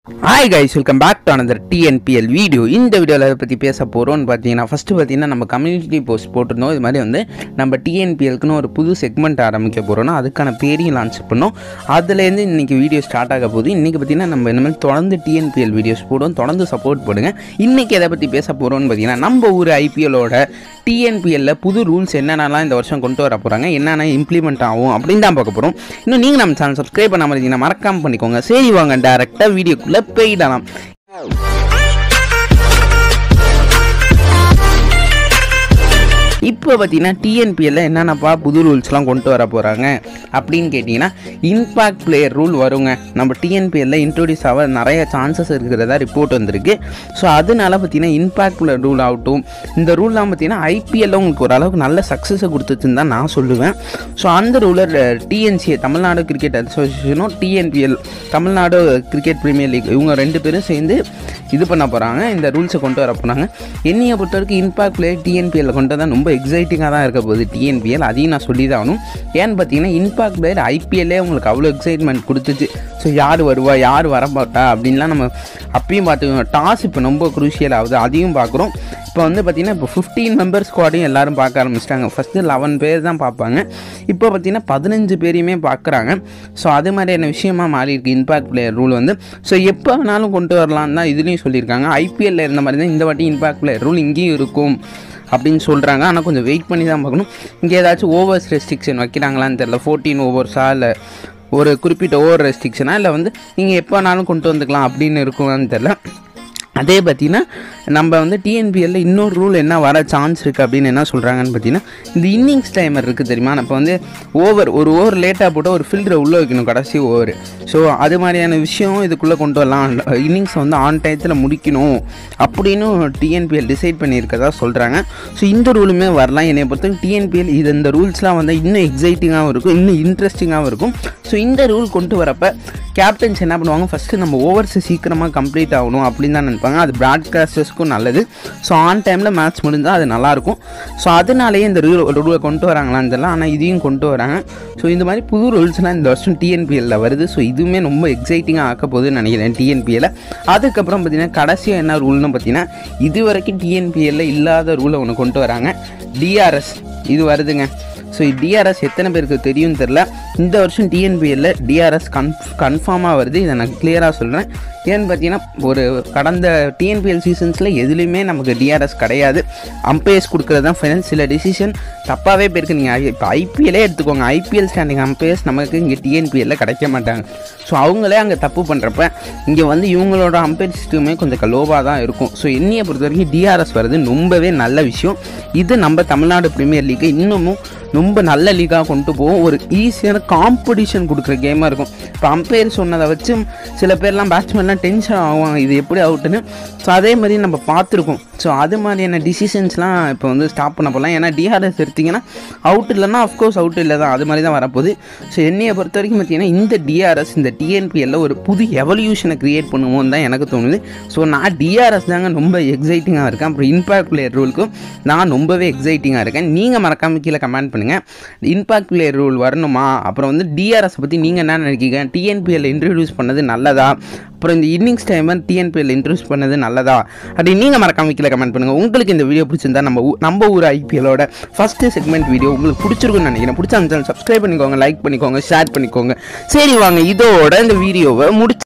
hi guys welcome back to another TNPL video இந்த வீடியோவில் அதை பற்றி பேச போகிறோம்னு பார்த்தீங்கன்னா ஃபஸ்ட்டு பார்த்தீங்கன்னா நம்ம கம்யூனிட்டி போஸ்ட் போட்டிருந்தோம் இது மாதிரி வந்து நம்ம டிஎன்பிஎல்க்குன்னு ஒரு புது செக்மெண்ட் ஆரம்பிக்க போகிறோம்னா அதுக்கான பேரையும் லான்ச் பண்ணோம் அதுலேருந்து இன்றைக்கி வீடியோ ஸ்டார்ட் ஆக போகுது இன்றைக்கி பார்த்தீங்கன்னா நம்ம இனிமேல் தொடர்ந்து டிஎன்பிஎல் வீடியோஸ் போடுவோம் தொடர்ந்து சப்போர்ட் பண்ணுங்க இன்றைக்கி எதை பற்றி பேச போகிறோம்னு பார்த்தீங்கன்னா நம்ம ஊர் ஐபிஎல்லோட டிஎன்பிஎல்ல புது ரூல்ஸ் என்னென்னலாம் இந்த வருஷம் கொண்டு வர போகிறாங்க என்னென்ன இம்ப்ளிமெண்ட் ஆகும் அப்படின்னு தான் பார்க்க போகிறோம் இன்னும் நீங்கள் நம்ம சேனல் சப்ஸ்கிரைப் பண்ணாமல் இருந்தீங்கன்னா மறக்காம பண்ணிக்கோங்க சரி வாங்க டேரெக்டாக வீடியோக்குள்ளே போயிடலாம் இப்போ பார்த்தீங்கன்னா டிஎன்பிஎல்ல என்னென்னப்பா புது ரூல்ஸ்லாம் கொண்டு வர போகிறாங்க அப்படின்னு கேட்டிங்கன்னா இம்பாக்ட் பிளேயர் ரூல் வருங்க நம்ம டிஎன்பிஎல்ல இன்ட்ரோடியூஸ் ஆக நிறைய சான்சஸ் இருக்கிறதா ரிப்போர்ட் வந்திருக்கு ஸோ அதனால பார்த்தீங்கன்னா இம்பாக்ட் பிளேயர் ரூல் ஆகட்டும் இந்த ரூல்லாம் பார்த்தீங்கன்னா ஐபிஎல்ல உங்களுக்கு ஓரளவுக்கு நல்ல சக்ஸஸை கொடுத்துச்சுன்னு தான் நான் சொல்லுவேன் ஸோ அந்த ரூலர் டிஎன்சிஏ தமிழ்நாடு கிரிக்கெட் அசோசியேஷனும் TNPL Tamil Nadu cricket premier league இவங்க ரெண்டு பேரும் சேர்ந்து இது பண்ண போகிறாங்க இந்த ரூல்ஸை கொண்டு வர போகிறாங்க என்னையை பொறுத்த வரைக்கும் இம்பாக்ட் பிளேயர் டிஎன்பிஎல்ல கொண்டு தான் ரொம்ப எக்ஸைட்டிங்காக தான் இருக்க போகுது டிஎன்பிஎல் அதையும் நான் சொல்லி தான் ஆகணும் ஏன்னு பார்த்தீங்கன்னா இம்பாக்ட் பிளேயர் ஐபிஎல்லே உங்களுக்கு அவ்வளோ எக்ஸைட்மெண்ட் கொடுத்துச்சு ஸோ யார் வருவா யார் வரமாட்டா அப்படின்லாம் நம்ம அப்பயும் பார்த்துக்கோங்க டாஸ் இப்போ ரொம்ப குரூஷியல் ஆகுது அதையும் பார்க்குறோம் இப்போ வந்து பார்த்திங்கன்னா இப்போ ஃபிஃப்டீன் மெம்பர் ஸ்குவாடையும் எல்லாரும் பார்க்க ஆரம்பிச்சிட்டாங்க ஃபஸ்ட்டு லெவன் பேர் தான் பார்ப்பாங்க இப்போ பார்த்திங்கன்னா பதினஞ்சு பேரையுமே பார்க்குறாங்க ஸோ அது மாதிரியான விஷயமா மாறி இருக்கு இம்பாக்ட் பிளேயர் ரூல் வந்து ஸோ எப்போ வேணாலும் கொண்டு வரலாம் தான் இதுலேயும் சொல்லியிருக்காங்க ஐபிஎல்ல இருந்த மாதிரி தான் இந்த வாட்டி இம்பாக்ட் பிளேயர் ரூல் இங்கேயும் இருக்கும் அப்படின்னு சொல்கிறாங்க ஆனால் கொஞ்சம் வெயிட் பண்ணி தான் பார்க்கணும் இங்கே ஏதாச்சும் ஓவர்ஸ் ரெஸ்ட்ரிக்ஷன் வைக்கிறாங்களான்னு தெரில ஃபோர்டீன் ஓவர்ஸா இல்லை ஒரு குறிப்பிட்ட ஓவர் ரெஸ்ட்ரிக்ஷனா இல்லை வந்து நீங்கள் எப்போ வேணாலும் கொண்டு வந்துக்கலாம் அப்படின்னு இருக்குமான்னு தெரில அதே பார்த்தீங்கன்னா நம்ம வந்து டிஎன்பிஎல்ல இன்னொரு ரூல் என்ன வர சான்ஸ் இருக்குது அப்படின்னு என்ன சொல்கிறாங்கன்னு பார்த்தீங்கன்னா இந்த இன்னிங்ஸ் டைமர் இருக்குது தெரியுமா இப்போ வந்து ஓவர் ஒரு ஓவர் லேட்டாக போட்டால் ஒரு ஃபில்டரை உள்ளே வைக்கணும் கடைசி ஓவர் ஸோ அது மாதிரியான விஷயம் இதுக்குள்ளே கொண்டு வரலாம் இன்னிங்ஸை வந்து ஆன் டயத்தில் முடிக்கணும் அப்படின்னு டிஎன்பிஎல் டிசைட் பண்ணியிருக்கதா சொல்கிறாங்க ஸோ இந்த ரூலுமே வரலாம் என்னை பொறுத்தவரைக்கும் டிஎன்பிஎல் இது இந்த ரூல்ஸ்லாம் வந்து இன்னும் எக்ஸைட்டிங்காகவும் இருக்கும் இன்னும் இன்ட்ரெஸ்டிங்காகவும் இருக்கும் ஸோ இந்த ரூல் கொண்டு வரப்போ கேப்டன்ஸ் என்ன பண்ணுவாங்க ஃபஸ்ட்டு நம்ம ஓவர்ஸ் சீக்கிரமாக கம்ப்ளீட் ஆகணும் அப்படின்னு தான் நினைப்பாங்க அது ப்ராட்காஸ்டர்ஸ்க்கும் நல்லது ஸோ ஆன் டைமில் மேட்ச் முடிஞ்சால் அது நல்லாயிருக்கும் ஸோ அதனாலேயே இந்த ரூல் ரூலை கொண்டு வராங்களான்னு தெரியல ஆனால் இதையும் கொண்டு வராங்க ஸோ இந்த மாதிரி புது ரூல்ஸ்லாம் இந்த வருஷம் டிஎன்பிஎல்ல வருது ஸோ இதுவுமே ரொம்ப எக்ஸைட்டிங்காக ஆக்க போகுதுன்னு நினைக்கிறேன் டிஎன்பிஎல்ல அதுக்கப்புறம் பார்த்தீங்கன்னா கடைசியாக என்ன ரூல்னு பார்த்தீங்கன்னா இது வரைக்கும் டிஎன்பிஎல்ல இல்லாத ரூலை ஒன்று கொண்டு வராங்க டிஆர்எஸ் இது வருதுங்க ஸோ டிஆர்எஸ் எத்தனை பேருக்கு தெரியும்னு தெரில இந்த வருஷம் டிஎன்பிஎல்ல டிஆர்எஸ் கன்ஃப் கன்ஃபார்மாக வருது இதை நான் கிளியராக சொல்கிறேன் ஏன்னு பார்த்தீங்கன்னா ஒரு கடந்த டிஎன்பிஎல் சீசன்ஸில் எதுலேயுமே நமக்கு டிஆர்எஸ் கிடையாது அம்பையர்ஸ் கொடுக்குறது தான் ஃபைனல் சில டிசிஷன் தப்பாகவே போயிருக்கு நீங்கள் இப்போ ஐபிஎல்லே எடுத்துக்கோங்க ஐபிஎல் ஸ்டாண்டிங் அம்பையர்ஸ் நமக்கு இங்கே டிஎன்பிஎல்ல கிடைக்க மாட்டாங்க ஸோ அவங்களே அங்கே தப்பு பண்ணுறப்ப இங்கே வந்து இவங்களோட அம்பையர் சிஸ்டமே கொஞ்சம் லோவாக தான் இருக்கும் ஸோ என்னையை பொறுத்த வரைக்கும் டிஆர்எஸ் வருது ரொம்பவே நல்ல விஷயம் இது நம்ம தமிழ்நாடு பிரீமியர் லீக்கை இன்னமும் ரொம்ப நல்ல லீக்காக கொண்டு போகும் ஒரு ஈஸியான காம்படிஷன் கொடுக்குற கேமாக இருக்கும் இப்போ அம்பையர் சொன்னதை வச்சு சில பேர்லாம் பேட்ஸ்மேன்லாம் டென்ஷன் ஆகும் இது எப்படி அவுட்டுன்னு ஸோ அதே மாதிரி நம்ம பார்த்துருக்கோம் ஸோ அது மாதிரியான டிசிஷன்ஸ்லாம் இப்போ வந்து ஸ்டாப் பண்ண போகலாம் ஏன்னா டிஆர்எஸ் எடுத்திங்கன்னா அவுட் இல்லைன்னா அஃப்கோர்ஸ் அவுட் இல்லை தான் அது மாதிரி தான் வரப்போகுது ஸோ என்னையை பொறுத்த வரைக்கும் பார்த்தீங்கன்னா இந்த டிஆர்எஸ் இந்த டிஎன்பிஎல்ல ஒரு புது எவல்யூஷனை க்ரியேட் பண்ணுவோம்னு தான் எனக்கு தோணுது ஸோ நான் டிஆர்எஸ் தாங்க ரொம்ப எக்ஸைட்டிங்காக இருக்கேன் அப்புறம் இம்பாக்ட் பிளேயர் ரூலுக்கும் நான் ரொம்பவே எக்ஸைட்டிங்காக இருக்கேன் நீங்கள் மறக்காம கீழே கமெண்ட் பண்ணுங்கள் இம்பாக்ட் பிளேயர் ரூல் வரணுமா அப்புறம் வந்து டிஆர்எஸ் பற்றி நீங்கள் என்ன நினைக்கிறீங்க டிஎன்பிஎல் இன்ட்ரடியூஸ் பண்ணது நல்லதா அப்புறம் இந்த இன்னிங்ஸ் டைம் டிஎன்பிஎல் இன்ட்ரடியூஸ் பண்ணது நல்லதா அப்படி நீங்கள் மறக்காம கீழே கமெண்ட் பண்ணுங்கள் உங்களுக்கு இந்த வீடியோ பிடிச்சிருந்தா நம்ம ஊ- நம்ம ஊர் ஐபிஎலோட ஃபஸ்ட்டு செக்மெண்ட் வீடியோ உங்களுக்கு பிடிச்சிருக்குன்னு நினைக்கிறேன் பிடிச்ச அந்த சப்ஸ்கிரைப் பண்ணிக்கோங்க லைக் பண்ணிக்கோங்க ஷேர் பண்ணிக்கோங்க சரி வாங்க இதோட இந்த வீடியோவை முடிச்சு